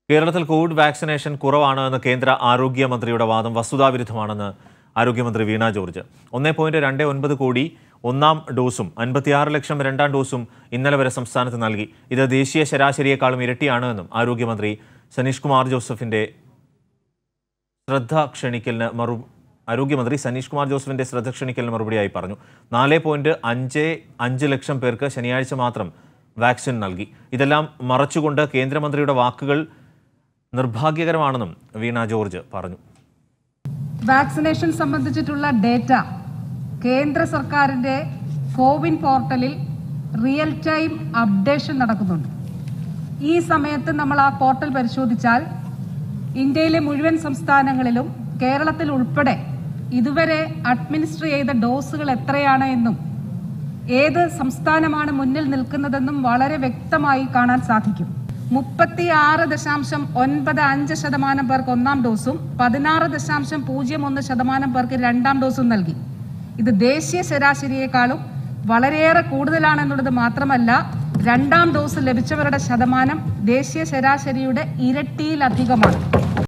കേരളത്തിൽ Covid vaccination കുറവാണ് എന്ന കേന്ദ്ര ആരോഗ്യമന്ത്രിയുടെ വാദം വസ്തുതാവിരുദ്ധമാണെന്ന് ആരോഗ്യമന്ത്രി വീണ ജോർജ് ഒന്നേ പോയിന്റ് രണ്ട് ഒൻപത് കോടി ഒന്നാം ഡോസും അൻപത്തിയാറ് ലക്ഷം രണ്ടാം ഡോസും ഇന്നലെ വരെ സംസ്ഥാനത്ത് നൽകി ഇത് ദേശീയ ശരാശരിയേക്കാളും ഇരട്ടിയാണ് എന്നും ആരോഗ്യമന്ത്രി സനീഷ് കുമാർ ജോസഫിന്റെ ശ്രദ്ധ ക്ഷണിക്കലിന് മറു ആരോഗ്യമന്ത്രി സനീഷ് കുമാർ ജോസഫിന്റെ ശ്രദ്ധ ക്ഷണിക്കലിന് മറുപടിയായി പറഞ്ഞു നാല് പോയിന്റ് അഞ്ച് അഞ്ച് ലക്ഷം പേർക്ക് ശനിയാഴ്ച മാത്രം വാക്സിൻ നൽകി ഇതെല്ലാം മറച്ചുകൊണ്ട് കേന്ദ്രമന്ത്രിയുടെ വാക്കുകൾ നിർഭാഗ്യകരമാണെന്നും വീണ ജോർജ് പറഞ്ഞു വാക്സിനേഷൻ സംബന്ധിച്ചിട്ടുള്ള ഡേറ്റ കേന്ദ്ര സർക്കാരിന്റെ കോവിൻ പോർട്ടലിൽ റിയൽ ടൈം അപ്ഡേഷൻ നടക്കുന്നുണ്ട് ഈ സമയത്ത് നമ്മൾ ആ പോർട്ടൽ പരിശോധിച്ചാൽ ഇന്ത്യയിലെ മുഴുവൻ സംസ്ഥാനങ്ങളിലും കേരളത്തിൽ ഉൾപ്പെടെ ഇതുവരെ അഡ്മിനിസ്റ്റർ ചെയ്ത ഡോസുകൾ എത്രയാണ് എന്നും ഏത് സംസ്ഥാനമാണ് മുന്നിൽ നിൽക്കുന്നതെന്നും വളരെ വ്യക്തമായി കാണാൻ സാധിക്കും മുപ്പത്തി ആറ് ദശാംശം ഒൻപത് അഞ്ച് ശതമാനം പേർക്ക് ഒന്നാം ഡോസും പതിനാറ് ദശാംശം പൂജ്യം ഒന്ന് ശതമാനം പേർക്ക് രണ്ടാം ഡോസും നൽകി ഇത് ദേശീയ ശരാശരിയേക്കാളും വളരെയേറെ കൂടുതലാണെന്നുള്ളത് മാത്രമല്ല രണ്ടാം ഡോസ് ലഭിച്ചവരുടെ ശതമാനം ദേശീയ ശരാശരിയുടെ ഇരട്ടിയിലധികമാണ്